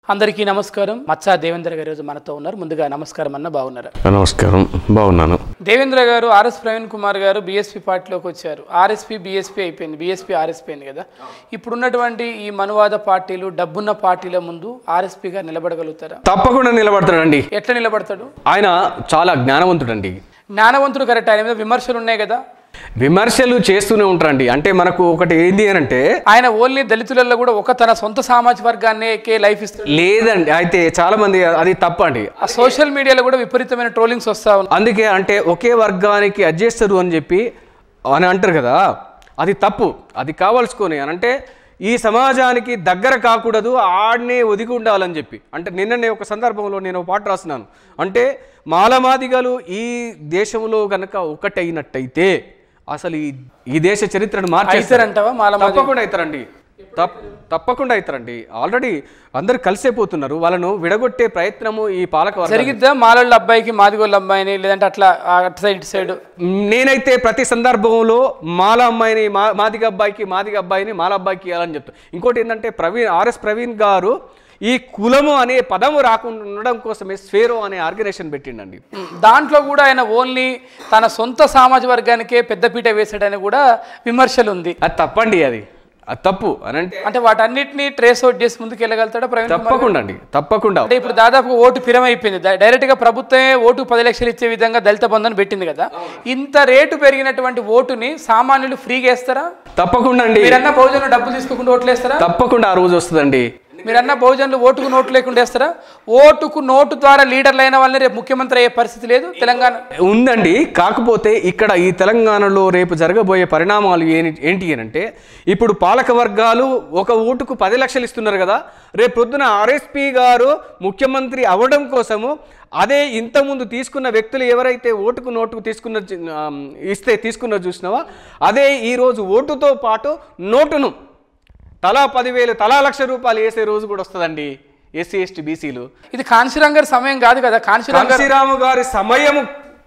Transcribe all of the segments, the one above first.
అందరికీ నమస్కారం మచ్చా దేవేంద్ర గారు ఈరోజు మనతో ఉన్నారు ముందుగా నమస్కారం అన్న బాగున్నారు నమస్కారం బాగున్నాను దేవేంద్ర గారు ఆర్ఎస్ ప్రవీణ్ కుమార్ గారు బీఎస్పీ పార్టీలోకి వచ్చారు ఆర్ఎస్పీ బీఎస్పీ అయిపోయింది బీఎస్పీ ఆర్ఎస్పీ అయింది కదా ఇప్పుడున్నటువంటి ఈ మనువాద పార్టీలు డబ్బున్న పార్టీల ముందు ఆర్ఎస్పీగా నిలబడగలుగుతారా తప్పకుండా నిలబడతాడండి ఎట్లా నిలబడతాడు ఆయన చాలా జ్ఞానవంతుడండి జ్ఞానవంతుడు కరెక్ట్ ఆయన మీద విమర్శలు ఉన్నాయి కదా విమర్శలు చేస్తూనే ఉంటారండి అంటే మనకు ఒకటి ఏంది అని అంటే ఆయన ఓన్లీ దళితులలో కూడా ఒక తన సొంత సామాజిక వర్గాన్నే లైఫ్ ఇస్తాడు లేదండి అయితే చాలా మంది అది తప్పండి ఆ సోషల్ మీడియాలో కూడా విపరీతమైన ట్రోలింగ్స్ వస్తా ఉన్నాయి అందుకే అంటే ఒకే వర్గానికి అడ్జేస్తారు అని చెప్పి అని అంటారు కదా అది తప్పు అది కావాల్సుకొని అని అంటే ఈ సమాజానికి దగ్గర కాకూడదు ఆడనే ఒదిగి ఉండాలని చెప్పి అంటే నిన్ననే ఒక సందర్భంలో నేను ఒక పాట రాసినాను అంటే మాలమాదిగలు ఈ దేశంలో గనక ఒకటైనట్టయితే అసలు ఈ ఈ దేశ చరిత్రను మార్చేస్తారు అవుతారంటావా మాల తప్పకుండా అవుతారండి తప్ తప్పకుండా అవుతారండి ఆల్రెడీ అందరు కలిసైపోతున్నారు వాళ్ళను విడగొట్టే ప్రయత్నము ఈ పాలక వర్గం జరిగిద్దా మాలోళ్ళ అబ్బాయికి మాదిగోళ్ళ అబ్బాయిని లేదంటే అట్లా ఆ అటు సైడ్ ఇటు సైడ్ నేనైతే ప్రతి సందర్భంలో మాల అమ్మాయిని మా మాదిగ అబ్బాయికి మాదిగ అబ్బాయిని మాల అబ్బాయికి ఇవ్వాలని చెప్తాను ఇంకోటి ఏంటంటే ప్రవీణ్ ఆర్ఎస్ ప్రవీణ్ గారు ఈ కులము అనే పదము రాకుండా ఉండడం కోసమే స్వేరో అనే ఆర్గనైజేషన్ పెట్టిండండి ఉమ్, దాంట్లో కూడా ఆయన ఓన్లీ తన సొంత సామాజిక వర్గానికే పెద్దపీట వేసాడని కూడా విమర్శలు ఉంది అది తప్పండి అది అది తప్పు అని అంటే అంటే వాటన్నిటిని ట్రేస్ అవుట్ చేసి ముందుకు వెళ్ళగలుగుతాడా ప్రవీణ్ కుమార్? తప్పకుండా అండి తప్పకుండా అంటే ఇప్పుడు దాదాపు ఓటు పిరమైపోయింది ద- డైరెక్ట్ గా ప్రభుత్వమే ఓటు పది లక్షలు ఇచ్చే విధంగా దళిత బంధుని పెట్టింది కదా ఇంత రేటు పెరిగినటువంటి ఓటుని సామాన్యులు ఫ్రీగా వేస్తారా తప్పకుండా అండి మీరన్నా బహుజనులు డబ్బులు తీసుకోకుండా ఓట్లు వేస్తారా తప్పకుండా ఆ రోజు వస్తుందండి మీరన్నా బహుజనులు ఓటుకు నోటు లేకుండా వేస్తారా ఓటుకు నోటు ద్వారా లీడర్లు అయిన వాళ్ళని రేపు ముఖ్యమంత్రి అయ్యే పరిస్థితి లేదు తెలంగాణ ఉందండి కాకపోతే ఇక్కడ ఈ తెలంగాణలో రేపు జరగబోయే పరిణామాలు ఏని- ఏంటి అని అంటే ఇప్పుడు పాలక వర్గాలు ఒక ఓటుకు పది లక్షలు ఇస్తున్నారు కదా రేపు పొద్దున ఆర్ఎస్పి గారు ముఖ్యమంత్రి అవ్వడం కోసము అదే ఇంతకుముందు తీసుకున్న వ్యక్తులు ఎవరైతే ఓటుకు నోటుకు తీసుకున్న చి- ఆ, ఇస్తే తీసుకున్న చూసినావా అదే ఈరోజు ఓటుతో పాటు నోటును తలా పదివేలు తలా లక్ష రూపాయలు వేసే రోజు కూడా వస్తుందండి ఎస్సీ ఎస్టీ బీసీలు ఇది కాన్శీరాం గారి సమయం కాదు కదా కాన్శీరాం గారు కాంశీరాము గారి సమయము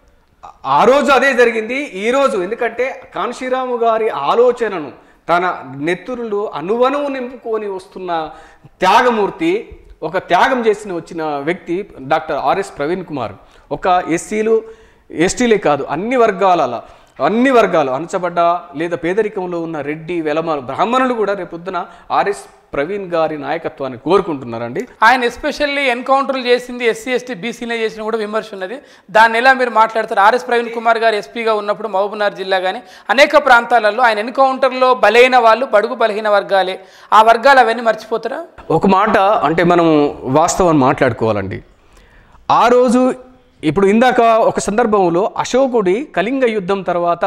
ఆ రోజు అదే జరిగింది ఈ రోజు ఎందుకంటే కాంశీరాము గారి ఆలోచనను తన నెత్తురులు అనువనువు నింపుకొని వస్తున్న త్యాగమూర్తి ఒక త్యాగం చేసిన వచ్చిన వ్యక్తి డాక్టర్ ఆర్ఎస్ ప్రవీణ్ కుమార్ ఒక ఎస్సీలు ఎస్టీలే కాదు అన్ని వర్గాల అన్ని వర్గాలు అణచబడ్డ లేదా పేదరికంలో ఉన్న రెడ్డి వెలమాలు బ్రాహ్మణులు కూడా రేపొద్దున ఆర్ఎస్ ప్రవీణ్ గారి నాయకత్వాన్ని కోరుకుంటున్నారండి ఆయన ఎస్పెషల్లీ ఎన్కౌంటర్లు చేసింది ఎస్సీ ఎస్టీ బీసీలే చేసిన కూడా విమర్శ ఉన్నది దాన్ని ఎలా మీరు మాట్లాడతారు ఆర్ఎస్ ప్రవీణ్ కుమార్ గారు ఎస్పీగా ఉన్నప్పుడు మహబూబ్నగర్ జిల్లా కానీ అనేక ప్రాంతాలలో ఆయన ఎన్కౌంటర్లో బలైన వాళ్ళు బడుగు బలహీన వర్గాలే ఆ వర్గాలు అవన్నీ మర్చిపోతారా ఒక మాట అంటే మనం వాస్తవం మాట్లాడుకోవాలండి ఆ రోజు ఇప్పుడు ఇందాక ఒక సందర్భంలో అశోకుడి కళింగ యుద్ధం తర్వాత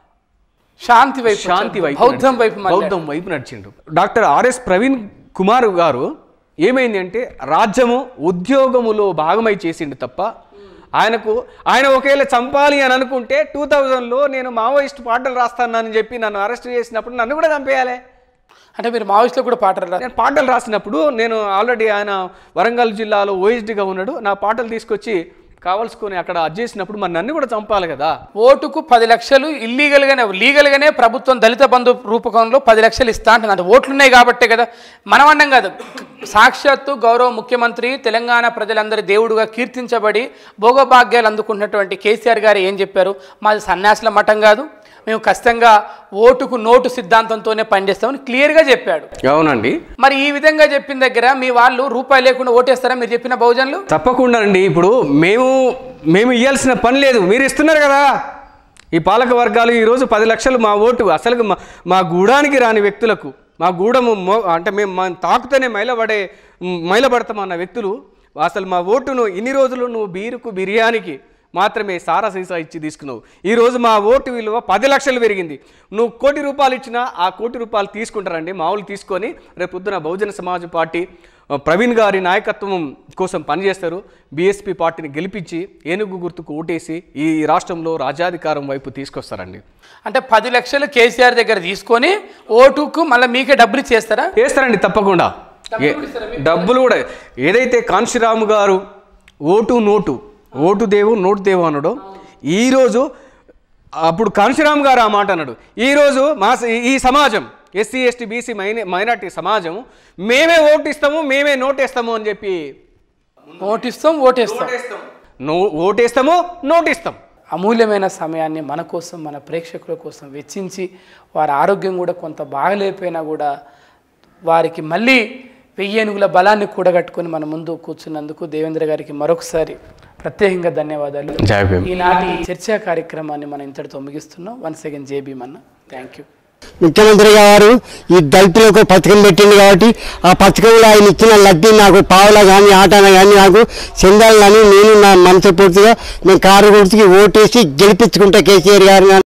శాంతి వైపు శాంతి వైపు బౌద్ధం వైపు మళ్ళీ. బౌద్ధం వైపు నడిచిండు డాక్టర్ ఆర్ఎస్ ప్రవీణ్ కుమార్ గారు ఏమైంది అంటే రాజ్యము ఉద్యోగములో భాగమై చేసిండు తప్ప ఆయనకు ఆయన ఒకవేళ చంపాలి అని అనుకుంటే టూ థౌజండ్లో నేను మావోయిస్ట్ పాటలు రాస్తానని చెప్పి నన్ను అరెస్ట్ చేసినప్పుడు నన్ను కూడా చంపేయాలి అంటే మీరు మావోయిస్టులో కూడా పాటలు రా నేను పాటలు రాసినప్పుడు నేను ఆల్రెడీ ఆయన వరంగల్ జిల్లాలో ఓఎస్డిగా ఉన్నాడు నా పాటలు తీసుకొచ్చి కావలసుకొని అక్కడ అది చేసినప్పుడు మరి నన్ను కూడా చంపాలి కదా ఓటుకు పది లక్షలు ఇల్లీగల్గానే లీగల్గానే ప్రభుత్వం దళిత బంధు రూపకంలో పది లక్షలు ఇస్తా అంటుంది అంటే ఓట్లు ఉన్నాయి కాబట్టే కదా మనం అన్నం కాదు సాక్షాత్తు గౌరవ ముఖ్యమంత్రి తెలంగాణ ప్రజలందరి దేవుడుగా కీర్తించబడి భోగభాగ్యాలు అందుకుంటున్నటువంటి కేసీఆర్ గారు ఏం చెప్పారు మాది సన్యాసుల మఠం కాదు మేము ఖచ్చితంగా ఓటుకు నోటు సిద్ధాంతంతోనే పనిచేస్తామని క్లియర్గా చెప్పాడు అవునండి మరి ఈ విధంగా చెప్పిన దగ్గర మీ వాళ్ళు రూపాయి లేకుండా ఓటేస్తారా మీరు చెప్పిన బహుజనులు తప్పకుండా అండి ఇప్పుడు మేము మేము ఇవ్వాల్సిన పని లేదు మీరు ఇస్తున్నారు కదా ఈ పాలక వర్గాలు ఈరోజు పది లక్షలు మా ఓటు అసలు మా మా గూడానికి రాని వ్యక్తులకు మా గూడము మో అంటే మేము మా తాకుతూనే మైలబడే మైలబడతామన్న వ్యక్తులు అసలు మా ఓటును ఇన్ని రోజులు నువ్వు బీరుకు బిర్యానీకి మాత్రమే సారా సీసా ఇచ్చి తీసుకున్నావు ఈరోజు మా ఓటు విలువ పది లక్షలు పెరిగింది నువ్వు కోటి రూపాయలు ఇచ్చినా ఆ కోటి రూపాయలు తీసుకుంటారండి మామూలు తీసుకొని రేపు పొద్దున బహుజన సమాజ్ పార్టీ ఆ, ప్రవీణ్ గారి నాయకత్వం కోసం పనిచేస్తారు బీఎస్పీ పార్టీని గెలిపించి ఏనుగు గుర్తుకు ఓటేసి ఈ రాష్ట్రంలో రాజ్యాధికారం వైపు తీసుకొస్తారండి అంటే పది లక్షలు కేసీఆర్ దగ్గర తీసుకొని ఓటుకు మళ్ళీ మీకే డబ్బులు ఇచ్చేస్తారా చేస్తారండి తప్పకుండా ఏ- డబ్బులు కూడా ఏదైతే Kanshiram garu vote note vote దేవు నోటు దేవు అనడం ఈరోజు అప్పుడు కాంశీరామ్ గారు ఆ మాట అన్నాడు ఈరోజు మా స- ఈ సమాజం ఎస్సీ ఎస్టీ బీసీ మైన మైనార్టీ సమాజం మేమే ఓటిస్తాము మేమే నోటేస్తాము అని చెప్పి ఓటిస్తాం ఓటేస్తాం నో ఓటేస్తాము నోటిస్తాం అమూల్యమైన సమయాన్ని మన కోసం మన ప్రేక్షకుల కోసం వెచ్చించి వారి ఆరోగ్యం కూడా కొంత బాగలేకపోయినా కూడా వారికి మళ్ళీ వెయ్యేనుగుల బలాన్ని కూడగట్టుకొని మన ముందు కూర్చున్నందుకు దేవేంద్ర గారికి మరొకసారి ప్రత్యేకంగా ధన్యవాదాలు జై భీమ్. ఈనాటి చర్చా కార్యక్రమాన్ని మనం ఇంతటితో ముగిస్తున్నాం వన్స్ అగైన్ జేబీ అన్న థ్యాంక్ యూ ముఖ్యమంత్రి గారు ఈ దళితులకు పథకం పెట్టింది కాబట్టి ఆ పథకంలో ఆయన ఇచ్చిన లబ్ధి నాకు పావులా కానీ ఆటన కానీ నాకు చెందాలని నేను నా మనసు పూర్తిగా నేను కారు గుర్తుకి ఓటేసి గెలిపించుకుంటా కేసీఆర్ గారిని